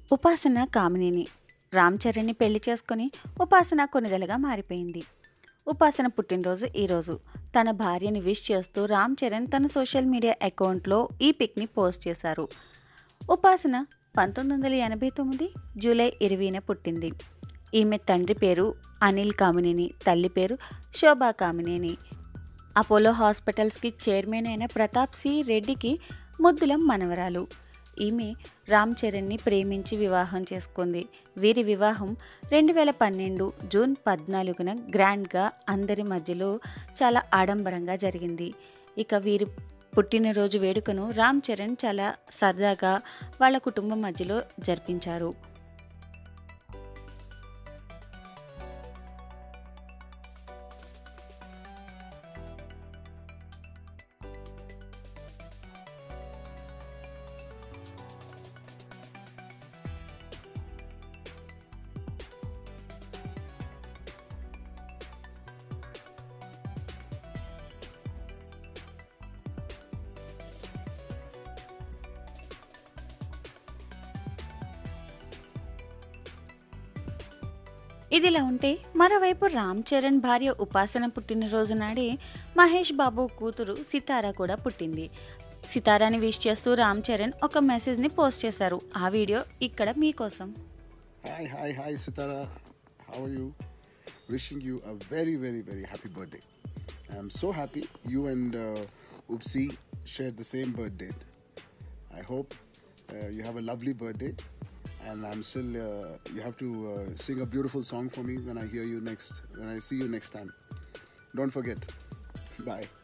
ఉపాసన కామినిని రామ్ చరణ్ని పెళ్లి చేసుకుని ఉపాసన కొనిదలుగా మారిపోయింది ఉపాసన పుట్టినరోజు ఈరోజు తన భార్యని విష్ చేస్తూ రామ్ చరణ్ తన సోషల్ మీడియా అకౌంట్లో ఈ పిక్ని పోస్ట్ చేశారు ఉపాసన పంతొమ్మిది వందల ఎనభై తొమ్మిది జూలై ఇరవైన పుట్టింది ఈమె తండ్రి పేరు అనిల్ కామినేని తల్లి పేరు శోభా కామినేని అపోలో హాస్పిటల్స్కి చైర్మన్ అయిన ప్రతాప్ సి రెడ్డికి ముద్దుల మనవరాలు ఈమె రామ్ చరణ్ని ప్రేమించి వివాహం చేసుకుంది వీరి వివాహం రెండు వేల పన్నెండు జూన్ పద్నాలుగున గ్రాండ్గా అందరి మధ్యలో చాలా ఆడంబరంగా జరిగింది ఇక వీరి పుట్టినరోజు వేడుకను రామ్ చరణ్ చాలా సరదాగా వాళ్ళ కుటుంబం మధ్యలో జరిపించారు ఇదిలా ఉంటే మరోవైపు రామ్ చరణ్ భార్య ఉపాసన పుట్టినరోజు నాడే మహేష్ బాబు కూతురు సితారా కూడా పుట్టింది సితారాని విష్ చేస్తూ రామ్ చరణ్ ఒక మెసేజ్ని పోస్ట్ చేశారు ఆ వీడియో ఇక్కడ మీకోసం Hi, hi, hi, Sitara. How are you? Wishing you a very, very, very happy birthday. I'm so happy you and uh, Oopsie shared the same birth date. I hope uh, you have a lovely birthday, and I'm still. Uh, you have to uh, sing a beautiful song for me when I hear you next. When I see you next time. Don't forget. Bye.